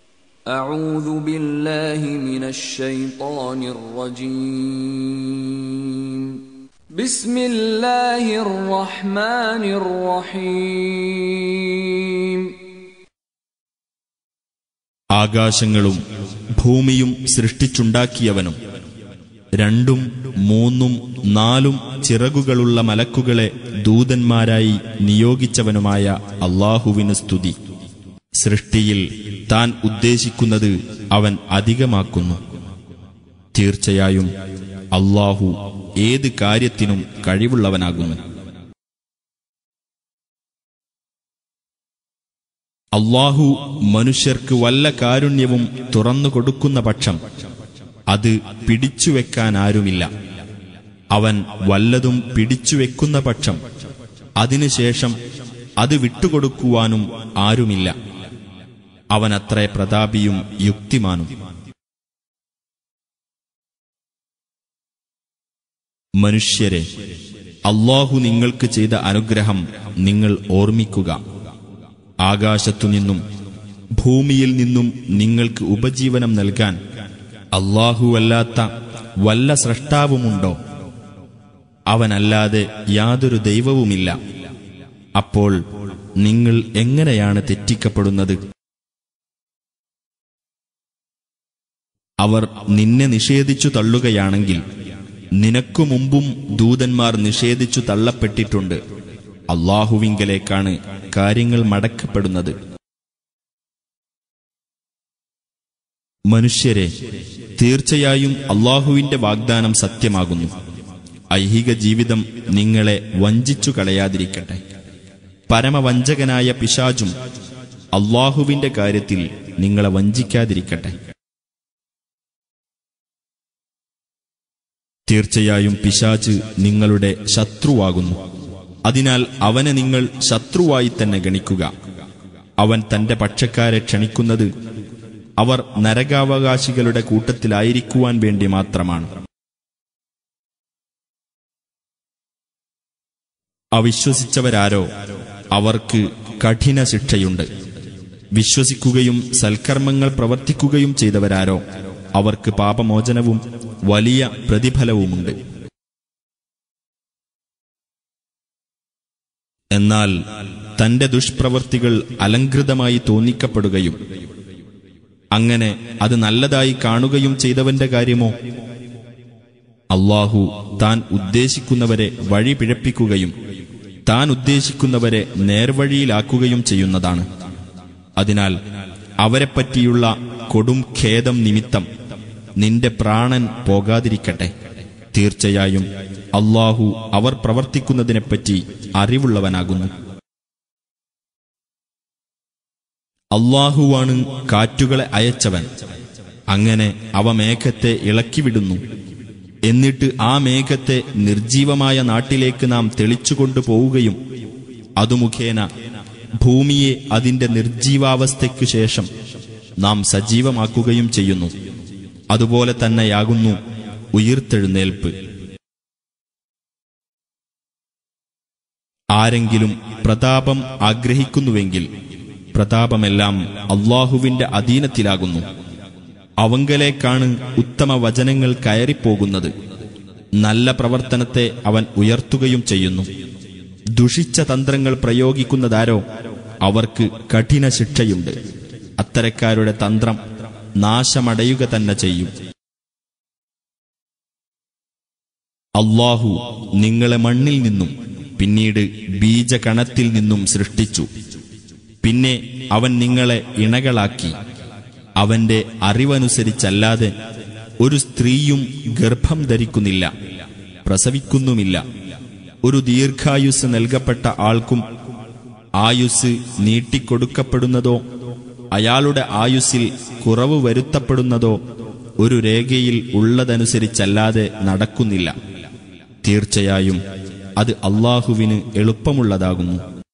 أعوذ بالله من الشيطان الرجيم بسم الله الرحمن الرحيم ആകാശങ്ങളും ഭൂമിയും സൃഷ്ടിച്ചുണ്ടാക്കിയവനും രണ്ടും മൂന്നും നാലും ചിറകുകളുള്ള മലക്കുകളെ ദൂതന്മാരായി നിയോഗിച്ചവനുമായ അള്ളാഹുവിന് സ്തുതി സൃഷ്ടിയിൽ താൻ ഉദ്ദേശിക്കുന്നത് അവൻ അധികമാക്കുന്നു തീർച്ചയായും അള്ളാഹു ഏത് കാര്യത്തിനും കഴിവുള്ളവനാകുന്നു അള്ളാഹു മനുഷ്യർക്ക് വല്ല കാരുണ്യവും തുറന്നു കൊടുക്കുന്ന പക്ഷം അത് പിടിച്ചുവെക്കാൻ ആരുമില്ല അവൻ വല്ലതും പിടിച്ചുവെക്കുന്ന പക്ഷം അതിനുശേഷം അത് വിട്ടുകൊടുക്കുവാനും ആരുമില്ല അവനത്രേ പ്രതാപിയും യുക്തിമാനും മനുഷ്യരെ അള്ളാഹു നിങ്ങൾക്ക് ചെയ്ത അനുഗ്രഹം നിങ്ങൾ ഓർമ്മിക്കുക ആകാശത്തുനിന്നും ഭൂമിയിൽ നിന്നും നിങ്ങൾക്ക് ഉപജീവനം നൽകാൻ അല്ലാഹുവല്ലാത്ത വല്ല സ്രഷ്ടാവുമുണ്ടോ അവനല്ലാതെ യാതൊരു ദൈവവുമില്ല അപ്പോൾ നിങ്ങൾ എങ്ങനെയാണ് തെറ്റിക്കപ്പെടുന്നത് അവർ നിന്നെ നിഷേധിച്ചു തള്ളുകയാണെങ്കിൽ നിനക്കു മുമ്പും ദൂതന്മാർ നിഷേധിച്ചു തള്ളപ്പെട്ടിട്ടുണ്ട് അള്ളാഹുവിങ്കലേക്കാണ് കാര്യങ്ങൾ മടക്കപ്പെടുന്നത് മനുഷ്യരെ തീർച്ചയായും അള്ളാഹുവിന്റെ വാഗ്ദാനം സത്യമാകുന്നു ഐഹിക ജീവിതം നിങ്ങളെ വഞ്ചിച്ചു കളയാതിരിക്കട്ടെ പരമവഞ്ചകനായ പിശാചും അള്ളാഹുവിന്റെ കാര്യത്തിൽ നിങ്ങളെ വഞ്ചിക്കാതിരിക്കട്ടെ തീർച്ചയായും പിശാച് നിങ്ങളുടെ ശത്രുവാകുന്നു അതിനാൽ അവനെ നിങ്ങൾ ശത്രുവായി തന്നെ ഗണിക്കുക അവൻ തന്റെ പക്ഷക്കാരെ ക്ഷണിക്കുന്നത് അവർ നരകാവകാശികളുടെ കൂട്ടത്തിലായിരിക്കുവാൻ വേണ്ടി മാത്രമാണ് അവിശ്വസിച്ചവരാരോ അവർക്ക് കഠിന ശിക്ഷയുണ്ട് വിശ്വസിക്കുകയും സൽക്കർമ്മങ്ങൾ പ്രവർത്തിക്കുകയും ചെയ്തവരാരോ അവർക്ക് പാപമോചനവും വലിയ പ്രതിഫലവുമുണ്ട് എന്നാൽ തന്റെ ദുഷ്പ്രവർത്തികൾ അലങ്കൃതമായി തോന്നിക്കപ്പെടുകയും അങ്ങനെ അത് നല്ലതായി കാണുകയും ചെയ്തവന്റെ കാര്യമോ അള്ളാഹു താൻ ഉദ്ദേശിക്കുന്നവരെ വഴി പിഴപ്പിക്കുകയും താൻ ഉദ്ദേശിക്കുന്നവരെ നേർവഴിയിലാക്കുകയും ചെയ്യുന്നതാണ് അതിനാൽ അവരെപ്പറ്റിയുള്ള കൊടും ഖേദം നിമിത്തം നിന്റെ പ്രാണൻ പോകാതിരിക്കട്ടെ തീർച്ചയായും അള്ളാഹു അവർ പ്രവർത്തിക്കുന്നതിനെപ്പറ്റി അറിവുള്ളവനാകുന്നു അള്ളാഹുവാണ് കാറ്റുകളെ അയച്ചവൻ അങ്ങനെ അവ മേഘത്തെ ഇളക്കിവിടുന്നു എന്നിട്ട് ആ മേഘത്തെ നിർജീവമായ നാട്ടിലേക്ക് നാം തെളിച്ചുകൊണ്ടു പോവുകയും അതു മുഖേന ഭൂമിയെ അതിന്റെ നിർജീവാവസ്ഥയ്ക്കു ശേഷം നാം സജീവമാക്കുകയും ചെയ്യുന്നു അതുപോലെ തന്നെയാകുന്നു ഉയിർത്തെഴുന്നേൽപ്പ് ആരെങ്കിലും പ്രതാപം ആഗ്രഹിക്കുന്നുവെങ്കിൽ പ്രതാപമെല്ലാം അള്ളാഹുവിന്റെ അധീനത്തിലാകുന്നു അവങ്കലേക്കാണ് ഉത്തമ വചനങ്ങൾ കയറിപ്പോകുന്നത് നല്ല പ്രവർത്തനത്തെ അവൻ ഉയർത്തുകയും ചെയ്യുന്നു ദുഷിച്ച തന്ത്രങ്ങൾ പ്രയോഗിക്കുന്നതാരോ അവർക്ക് കഠിന ശിക്ഷയുണ്ട് അത്തരക്കാരുടെ തന്ത്രം നാശമടയുക തന്നെ ചെയ്യും അള്ളാഹു നിങ്ങളെ മണ്ണിൽ നിന്നും പിന്നീട് ബീജകണത്തിൽ നിന്നും സൃഷ്ടിച്ചു പിന്നെ അവൻ നിങ്ങളെ ഇണകളാക്കി അവന്റെ അറിവനുസരിച്ചല്ലാതെ ഒരു സ്ത്രീയും ഗർഭം ധരിക്കുന്നില്ല പ്രസവിക്കുന്നുമില്ല ഒരു ദീർഘായുസ് നൽകപ്പെട്ട ആൾക്കും ആയുസ് നീട്ടിക്കൊടുക്കപ്പെടുന്നതോ അയാളുടെ ആയുസ്സിൽ കുറവ് വരുത്തപ്പെടുന്നതോ ഒരു രേഖയിൽ ഉള്ളതനുസരിച്ചല്ലാതെ നടക്കുന്നില്ല തീർച്ചയായും അത് അള്ളാഹുവിന് എളുപ്പമുള്ളതാകുന്നു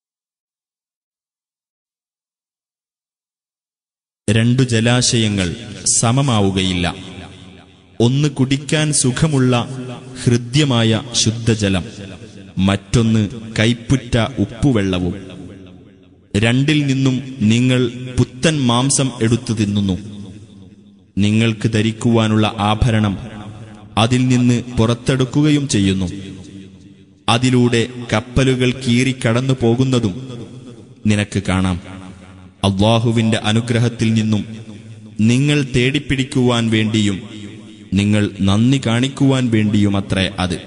രണ്ടു ജലാശയങ്ങൾ സമമാവുകയില്ല ഒന്ന് കുടിക്കാൻ സുഖമുള്ള ഹൃദ്യമായ ശുദ്ധജലം മറ്റൊന്ന് കൈപ്പുറ്റ ഉപ്പുവെള്ളവും രണ്ടിൽ നിന്നും നിങ്ങൾ പുത്തൻ മാംസം എടുത്തു തിന്നുന്നു നിങ്ങൾക്ക് ധരിക്കുവാനുള്ള ആഭരണം അതിൽ നിന്ന് പുറത്തെടുക്കുകയും ചെയ്യുന്നു അതിലൂടെ കപ്പലുകൾ കീറിക്കടന്നു പോകുന്നതും നിനക്ക് കാണാം അള്ളാഹുവിന്റെ അനുഗ്രഹത്തിൽ നിന്നും നിങ്ങൾ തേടിപ്പിടിക്കുവാൻ വേണ്ടിയും നിങ്ങൾ നന്ദി കാണിക്കുവാൻ വേണ്ടിയുമത്രേ അത്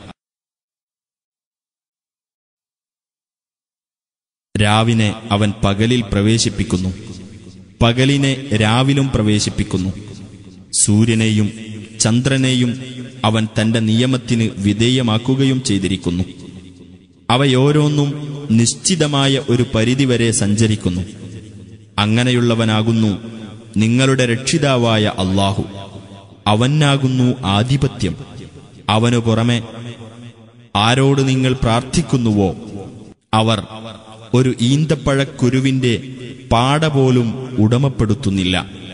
രാവിനെ അവൻ പകലിൽ പ്രവേശിപ്പിക്കുന്നു പകലിനെ രാവിലും പ്രവേശിപ്പിക്കുന്നു സൂര്യനെയും ചന്ദ്രനെയും അവൻ തന്റെ നിയമത്തിന് വിധേയമാക്കുകയും ചെയ്തിരിക്കുന്നു അവയോരോന്നും നിശ്ചിതമായ ഒരു പരിധിവരെ സഞ്ചരിക്കുന്നു അങ്ങനെയുള്ളവനാകുന്നു നിങ്ങളുടെ രക്ഷിതാവായ അള്ളാഹു അവനാകുന്നു ആധിപത്യം അവനു പുറമെ ആരോട് നിങ്ങൾ പ്രാർത്ഥിക്കുന്നുവോ അവർ ഒരു ഈന്തപ്പഴക്കുരുവിന്റെ പാട പോലും ഉടമപ്പെടുത്തുന്നില്ല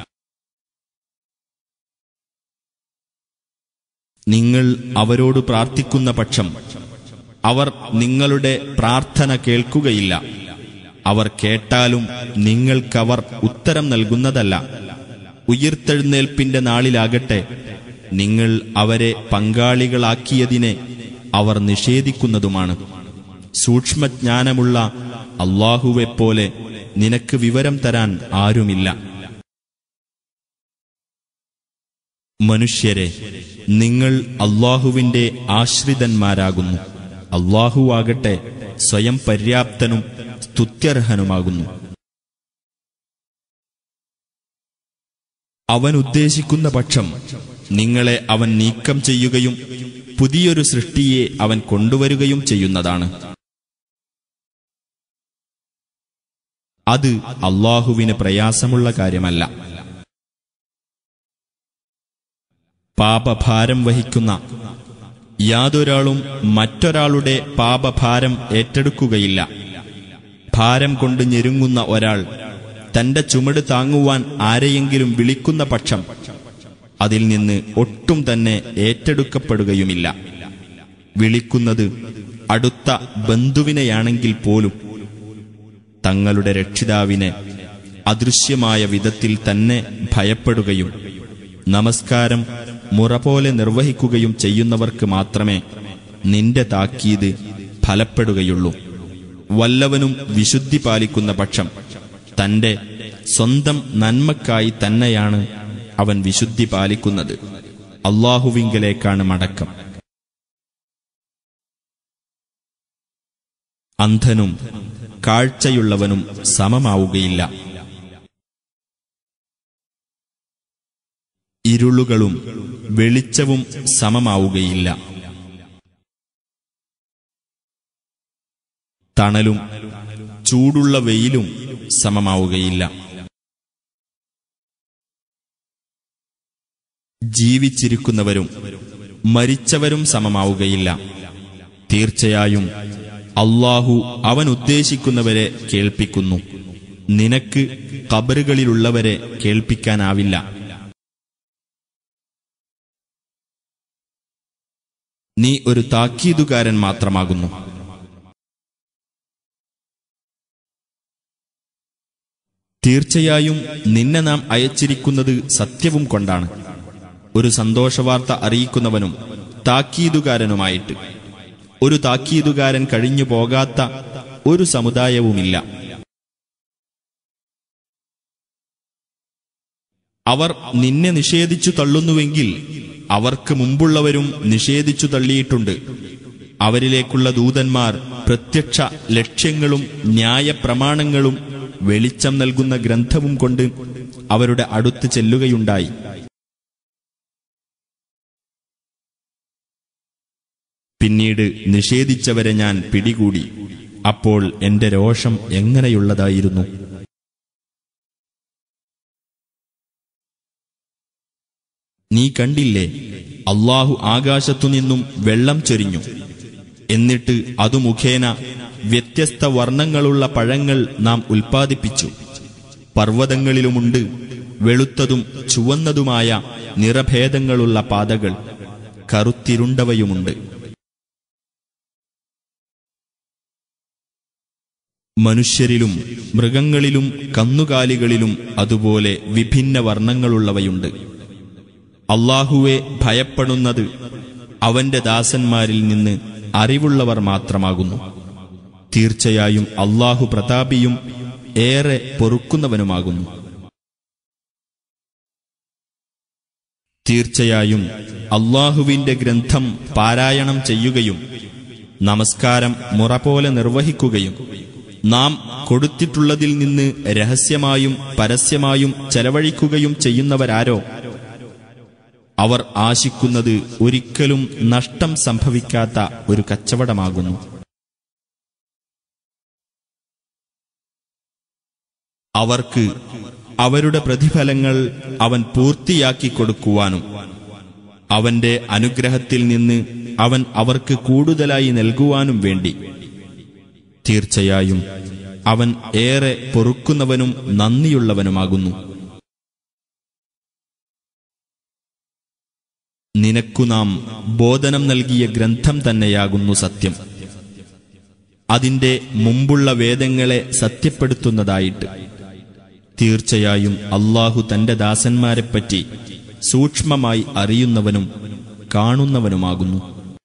നിങ്ങൾ അവരോട് പ്രാർത്ഥിക്കുന്ന പക്ഷം അവർ നിങ്ങളുടെ പ്രാർത്ഥന കേൾക്കുകയില്ല അവർ കേട്ടാലും നിങ്ങൾക്കവർ ഉത്തരം നൽകുന്നതല്ല ഉയിർത്തെഴുന്നേൽപ്പിന്റെ നാളിലാകട്ടെ നിങ്ങൾ അവരെ പങ്കാളികളാക്കിയതിനെ അവർ നിഷേധിക്കുന്നതുമാണ് സൂക്ഷ്മജ്ഞാനമുള്ള അള്ളാഹുവെപ്പോലെ നിനക്ക് വിവരം തരാൻ ആരുമില്ല മനുഷ്യരെ നിങ്ങൾ അള്ളാഹുവിന്റെ ആശ്രിതന്മാരാകുന്നു അള്ളാഹുവാകട്ടെ സ്വയം പര്യാപ്തനും സ്തുത്യർഹനുമാകുന്നു അവൻ ഉദ്ദേശിക്കുന്ന പക്ഷം നിങ്ങളെ അവൻ നീക്കം ചെയ്യുകയും പുതിയൊരു സൃഷ്ടിയെ അവൻ കൊണ്ടുവരികയും ചെയ്യുന്നതാണ് അത് അള്ളാഹുവിന് പ്രയാസമുള്ള കാര്യമല്ല പാപഭാരം വഹിക്കുന്ന യാതൊരാളും മറ്റൊരാളുടെ പാപഭാരം ഏറ്റെടുക്കുകയില്ല ഭാരം കൊണ്ട് ഞെരുങ്ങുന്ന ഒരാൾ തന്റെ ചുമട് താങ്ങുവാൻ ആരെയെങ്കിലും വിളിക്കുന്ന പക്ഷം അതിൽ നിന്ന് ഒട്ടും തന്നെ ഏറ്റെടുക്കപ്പെടുകയുമില്ല വിളിക്കുന്നത് അടുത്ത ബന്ധുവിനെയാണെങ്കിൽ പോലും തങ്ങളുടെ രക്ഷിതാവിനെ അദൃശ്യമായ വിധത്തിൽ തന്നെ ഭയപ്പെടുകയും നമസ്കാരം മുറ പോലെ നിർവഹിക്കുകയും ചെയ്യുന്നവർക്ക് മാത്രമേ നിന്റെ താക്കീത് ഫലപ്പെടുകയുള്ളൂ വല്ലവനും വിശുദ്ധി പാലിക്കുന്ന പക്ഷം തന്റെ സ്വന്തം നന്മക്കായി തന്നെയാണ് അവൻ വിശുദ്ധി പാലിക്കുന്നത് അള്ളാഹുവിങ്കലേക്കാണ് മടക്കം അന്ധനും കാഴ്ചയുള്ളവനും സമമാവുകയില്ല ഇരുളുകളും വെളിച്ചവും സമമാവുകയില്ല തണലും ചൂടുള്ള വെയിലും സമമാവുകയില്ല ജീവിച്ചിരിക്കുന്നവരും മരിച്ചവരും സമമാവുകയില്ല തീർച്ചയായും അള്ളാഹു അവൻ ഉദ്ദേശിക്കുന്നവരെ കേൾപ്പിക്കുന്നു നിനക്ക് കബറുകളിലുള്ളവരെ കേൾപ്പിക്കാനാവില്ല നീ ഒരു താക്കീതുകാരൻ മാത്രമാകുന്നു തീർച്ചയായും നിന്നെ നാം അയച്ചിരിക്കുന്നത് സത്യവും കൊണ്ടാണ് ഒരു സന്തോഷവാർത്ത അറിയിക്കുന്നവനും താക്കീതുകാരനുമായിട്ട് ഒരു താക്കീതുകാരൻ കഴിഞ്ഞു പോകാത്ത ഒരു സമുദായവുമില്ല അവർ നിന്നെ നിഷേധിച്ചു തള്ളുന്നുവെങ്കിൽ അവർക്ക് മുമ്പുള്ളവരും നിഷേധിച്ചു തള്ളിയിട്ടുണ്ട് അവരിലേക്കുള്ള ദൂതന്മാർ പ്രത്യക്ഷ ലക്ഷ്യങ്ങളും ന്യായപ്രമാണങ്ങളും വെളിച്ചം നൽകുന്ന ഗ്രന്ഥവും കൊണ്ട് അവരുടെ അടുത്ത് ചെല്ലുകയുണ്ടായി പിന്നീട് നിഷേധിച്ചവരെ ഞാൻ പിടികൂടി അപ്പോൾ എന്റെ രോഷം എങ്ങനെയുള്ളതായിരുന്നു നീ കണ്ടില്ലേ അള്ളാഹു ആകാശത്തുനിന്നും വെള്ളം ചൊരിഞ്ഞു എന്നിട്ട് അതു മുഖേന വ്യത്യസ്ത വർണ്ണങ്ങളുള്ള പഴങ്ങൾ നാം ഉൽപ്പാദിപ്പിച്ചു പർവ്വതങ്ങളിലുമുണ്ട് വെളുത്തതും ചുവന്നതുമായ നിറഭേദങ്ങളുള്ള പാതകൾ കറുത്തിരുണ്ടവയുമുണ്ട് മനുഷ്യരിലും മൃഗങ്ങളിലും കന്നുകാലികളിലും അതുപോലെ വിഭിന്ന വർണ്ണങ്ങളുള്ളവയുണ്ട് അള്ളാഹുവെ ഭയപ്പെടുന്നത് അവന്റെ ദാസന്മാരിൽ നിന്ന് അറിവുള്ളവർ മാത്രമാകുന്നു തീർച്ചയായും അള്ളാഹു പ്രതാപിയും ഏറെ പൊറുക്കുന്നവനുമാകുന്നു തീർച്ചയായും അള്ളാഹുവിന്റെ ഗ്രന്ഥം പാരായണം ചെയ്യുകയും നമസ്കാരം മുറ പോലെ നിർവഹിക്കുകയും നാം കൊടുത്തിട്ടുള്ളതിൽ നിന്ന് രഹസ്യമായും പരസ്യമായും ചെലവഴിക്കുകയും ചെയ്യുന്നവരാരോ അവർ ആശിക്കുന്നത് ഒരിക്കലും നഷ്ടം സംഭവിക്കാത്ത ഒരു കച്ചവടമാകുന്നു അവർക്ക് അവരുടെ പ്രതിഫലങ്ങൾ അവൻ പൂർത്തിയാക്കി കൊടുക്കുവാനും അവന്റെ അനുഗ്രഹത്തിൽ നിന്ന് അവൻ അവർക്ക് കൂടുതലായി നൽകുവാനും വേണ്ടി തീർച്ചയായും അവൻ ഏറെ പൊറുക്കുന്നവനും നന്ദിയുള്ളവനുമാകുന്നു നിനക്കു നാം ബോധനം നൽകിയ ഗ്രന്ഥം തന്നെയാകുന്നു സത്യം അതിന്റെ മുമ്പുള്ള വേദങ്ങളെ സത്യപ്പെടുത്തുന്നതായിട്ട് തീർച്ചയായും അള്ളാഹു തന്റെ ദാസന്മാരെപ്പറ്റി സൂക്ഷ്മമായി അറിയുന്നവനും കാണുന്നവനുമാകുന്നു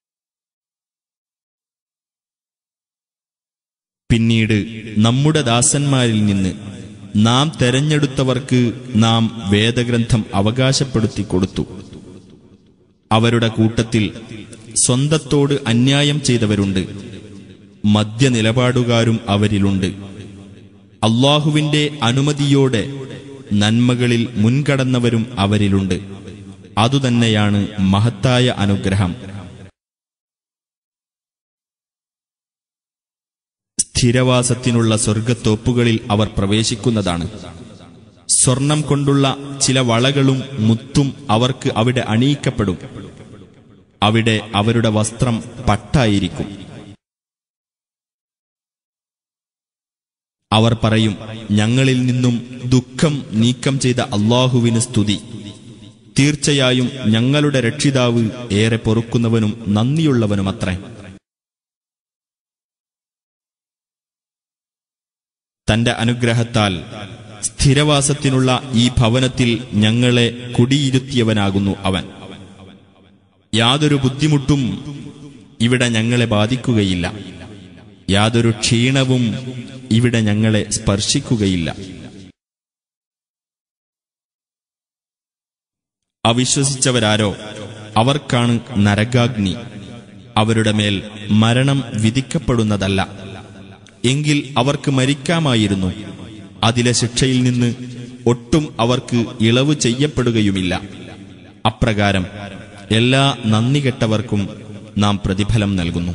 പിന്നീട് നമ്മുടെ ദാസന്മാരിൽ നിന്ന് നാം തെരഞ്ഞെടുത്തവർക്ക് നാം വേദഗ്രന്ഥം അവകാശപ്പെടുത്തി കൊടുത്തു അവരുടെ കൂട്ടത്തിൽ സ്വന്തത്തോട് അന്യായം ചെയ്തവരുണ്ട് മദ്യനിലപാടുകാരും അവരിലുണ്ട് അള്ളാഹുവിന്റെ അനുമതിയോടെ നന്മകളിൽ മുൻകടന്നവരും അവരിലുണ്ട് അതുതന്നെയാണ് മഹത്തായ അനുഗ്രഹം സ്ഥിരവാസത്തിനുള്ള സ്വർഗത്തോപ്പുകളിൽ അവർ പ്രവേശിക്കുന്നതാണ് സ്വർണം കൊണ്ടുള്ള ചില വളകളും മുത്തും അവർക്ക് അവിടെ അണിയിക്കപ്പെടും അവിടെ അവരുടെ വസ്ത്രം പട്ടായിരിക്കും അവർ പറയും ഞങ്ങളിൽ നിന്നും ദുഃഖം നീക്കം ചെയ്ത അള്ളാഹുവിന് സ്തുതി തീർച്ചയായും ഞങ്ങളുടെ രക്ഷിതാവ് ഏറെ പൊറുക്കുന്നവനും നന്ദിയുള്ളവനുമത്രേ തന്റെ അനുഗ്രഹത്താൽ സ്ഥിരവാസത്തിനുള്ള ഈ ഭവനത്തിൽ ഞങ്ങളെ കുടിയിരുത്തിയവനാകുന്നു അവൻ യാതൊരു ബുദ്ധിമുട്ടും ഇവിടെ ഞങ്ങളെ ബാധിക്കുകയില്ല യാതൊരു ക്ഷീണവും ഇവിടെ ഞങ്ങളെ സ്പർശിക്കുകയില്ല അവിശ്വസിച്ചവരാരോ അവർക്കാണ് നരകാഗ്നി അവരുടെ മേൽ മരണം വിധിക്കപ്പെടുന്നതല്ല എങ്കിൽ അവർക്ക് മരിക്കാമായിരുന്നു അതിലെ ശിക്ഷയിൽ നിന്ന് ഒട്ടും അവർക്ക് ഇളവ് ചെയ്യപ്പെടുകയുമില്ല അപ്രകാരം എല്ലാ നന്ദികെട്ടവർക്കും നാം പ്രതിഫലം നൽകുന്നു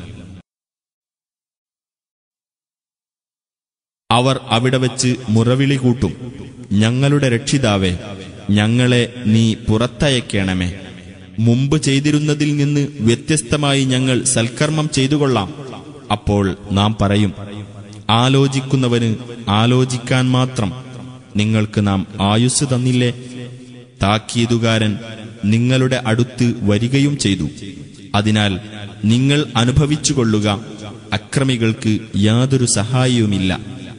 അവർ അവിടെ വച്ച് മുറവിളി കൂട്ടും ഞങ്ങളുടെ രക്ഷിതാവേ ഞങ്ങളെ നീ പുറത്തയക്കണമേ മുമ്പ് ചെയ്തിരുന്നതിൽ നിന്ന് വ്യത്യസ്തമായി ഞങ്ങൾ സൽക്കർമ്മം ചെയ്തുകൊള്ളാം അപ്പോൾ നാം പറയും ആലോചിക്കുന്നവന് ആലോചിക്കാൻ മാത്രം നിങ്ങൾക്ക് നാം ആയുസ് തന്നില്ലേ താക്കീതുകാരൻ നിങ്ങളുടെ അടുത്ത് വരികയും ചെയ്തു അതിനാൽ നിങ്ങൾ അനുഭവിച്ചുകൊള്ളുക അക്രമികൾക്ക് യാതൊരു സഹായവുമില്ല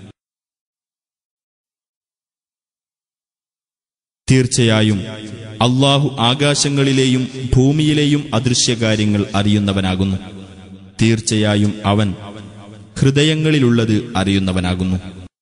തീർച്ചയായും അള്ളാഹു ആകാശങ്ങളിലെയും ഭൂമിയിലെയും അദൃശ്യകാര്യങ്ങൾ അറിയുന്നവനാകുന്നു തീർച്ചയായും അവൻ ഹൃദയങ്ങളിലുള്ളത് അറിയുന്നവനാകുന്നു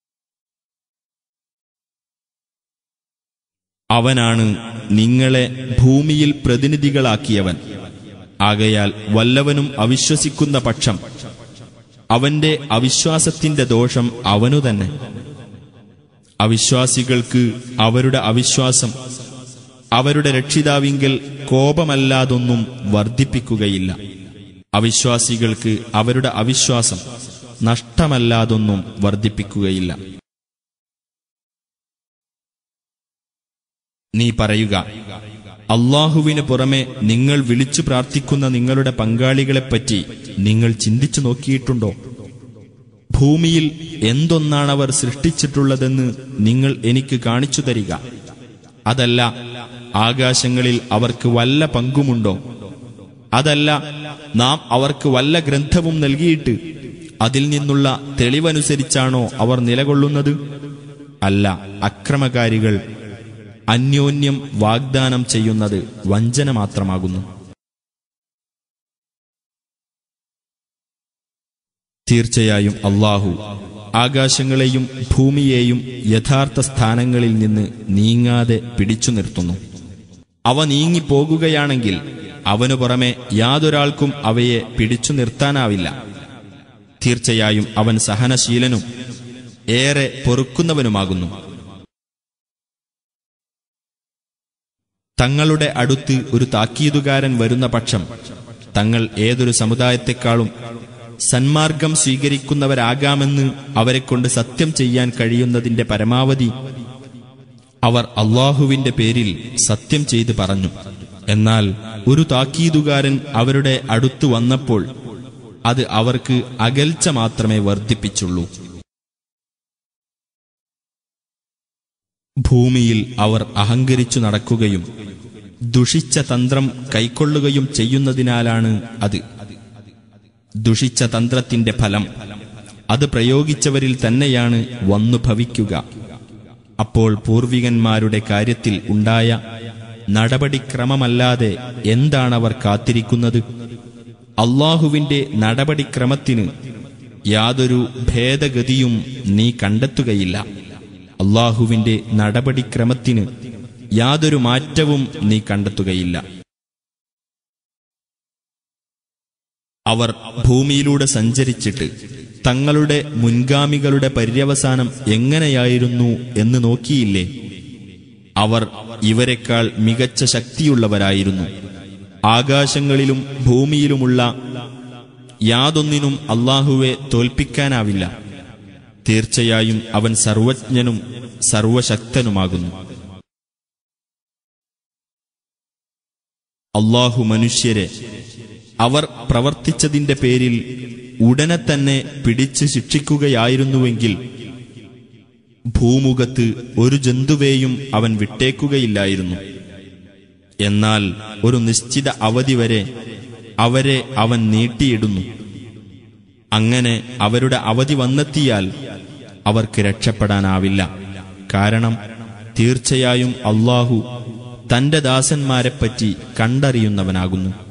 അവനാണ് നിങ്ങളെ ഭൂമിയിൽ പ്രതിനിധികളാക്കിയവൻ ആകയാൽ വല്ലവനും അവിശ്വസിക്കുന്ന പക്ഷം അവന്റെ അവിശ്വാസത്തിന്റെ ദോഷം അവനു തന്നെ അവിശ്വാസികൾക്ക് അവരുടെ അവിശ്വാസം അവരുടെ രക്ഷിതാവിങ്കൽ കോപമല്ലാതൊന്നും വർദ്ധിപ്പിക്കുകയില്ല അവിശ്വാസികൾക്ക് അവരുടെ അവിശ്വാസം നഷ്ടമല്ലാതൊന്നും വർദ്ധിപ്പിക്കുകയില്ല നീ പറയുക അള്ളാഹുവിന് പുറമെ നിങ്ങൾ വിളിച്ചു പ്രാർത്ഥിക്കുന്ന നിങ്ങളുടെ പങ്കാളികളെപ്പറ്റി നിങ്ങൾ ചിന്തിച്ചു നോക്കിയിട്ടുണ്ടോ ഭൂമിയിൽ എന്തൊന്നാണവർ സൃഷ്ടിച്ചിട്ടുള്ളതെന്ന് നിങ്ങൾ എനിക്ക് കാണിച്ചു തരിക അതല്ല ആകാശങ്ങളിൽ അവർക്ക് വല്ല പങ്കുമുണ്ടോ അതല്ല നാം അവർക്ക് വല്ല ഗ്രന്ഥവും നൽകിയിട്ട് അതിൽ നിന്നുള്ള തെളിവനുസരിച്ചാണോ അവർ നിലകൊള്ളുന്നത് അല്ല അക്രമകാരികൾ അന്യോന്യം വാഗ്ദാനം ചെയ്യുന്നത് വഞ്ചന മാത്രമാകുന്നു തീർച്ചയായും അള്ളാഹു ആകാശങ്ങളെയും ഭൂമിയെയും യഥാർത്ഥ സ്ഥാനങ്ങളിൽ നിന്ന് നീങ്ങാതെ പിടിച്ചു നിർത്തുന്നു അവ നീങ്ങിപ്പോകുകയാണെങ്കിൽ അവനു പുറമെ യാതൊരാൾക്കും അവയെ പിടിച്ചു നിർത്താനാവില്ല തീർച്ചയായും അവൻ സഹനശീലനും ഏറെ പൊറുക്കുന്നവനുമാകുന്നു തങ്ങളുടെ അടുത്ത് ഒരു താക്കീതുകാരൻ വരുന്ന പക്ഷം തങ്ങൾ ഏതൊരു സമുദായത്തെക്കാളും സന്മാർഗം സ്വീകരിക്കുന്നവരാകാമെന്ന് അവരെക്കൊണ്ട് സത്യം ചെയ്യാൻ കഴിയുന്നതിന്റെ പരമാവധി അവർ അള്ളാഹുവിന്റെ പേരിൽ സത്യം ചെയ്ത് പറഞ്ഞു എന്നാൽ ഒരു താക്കീതുകാരൻ അവരുടെ അടുത്തു വന്നപ്പോൾ അത് അവർക്ക് അകൽച്ച മാത്രമേ വർദ്ധിപ്പിച്ചുള്ളൂ ഭൂമിയിൽ അവർ അഹങ്കരിച്ചു നടക്കുകയും ദുഷിച്ച തന്ത്രം കൈക്കൊള്ളുകയും ചെയ്യുന്നതിനാലാണ് അത് ദുഷിച്ച തന്ത്രത്തിന്റെ ഫലം അത് പ്രയോഗിച്ചവരിൽ തന്നെയാണ് വന്നു ഭവിക്കുക അപ്പോൾ പൂർവികന്മാരുടെ കാര്യത്തിൽ ഉണ്ടായ നടപടിക്രമമല്ലാതെ എന്താണവർ കാത്തിരിക്കുന്നത് അള്ളാഹുവിന്റെ നടപടിക്രമത്തിന് യാതൊരു ഭേദഗതിയും നീ കണ്ടെത്തുകയില്ല അള്ളാഹുവിന്റെ നടപടിക്രമത്തിന് യാതൊരു മാറ്റവും നീ കണ്ടെത്തുകയില്ല അവർ ഭൂമിയിലൂടെ സഞ്ചരിച്ചിട്ട് തങ്ങളുടെ മുൻഗാമികളുടെ പര്യവസാനം എങ്ങനെയായിരുന്നു എന്ന് നോക്കിയില്ലേ അവർ ഇവരെക്കാൾ മികച്ച ശക്തിയുള്ളവരായിരുന്നു ആകാശങ്ങളിലും ഭൂമിയിലുമുള്ള യാതൊന്നിനും അള്ളാഹുവെ തോൽപ്പിക്കാനാവില്ല തീർച്ചയായും അവൻ സർവജ്ഞനും സർവശക്തനുമാകുന്നു അള്ളാഹു മനുഷ്യരെ അവർ പ്രവർത്തിച്ചതിന്റെ പേരിൽ ഉടനെ തന്നെ പിടിച്ച് ശിക്ഷിക്കുകയായിരുന്നുവെങ്കിൽ ഭൂമുഖത്ത് ഒരു ജന്തുവേയും അവൻ വിട്ടേക്കുകയില്ലായിരുന്നു എന്നാൽ ഒരു നിശ്ചിത അവധി വരെ അവരെ അവൻ നീട്ടിയിടുന്നു അങ്ങനെ അവരുടെ അവധി വന്നെത്തിയാൽ അവർക്ക് രക്ഷപ്പെടാനാവില്ല കാരണം തീർച്ചയായും അള്ളാഹു തന്റെ ദാസന്മാരെപ്പറ്റി കണ്ടറിയുന്നവനാകുന്നു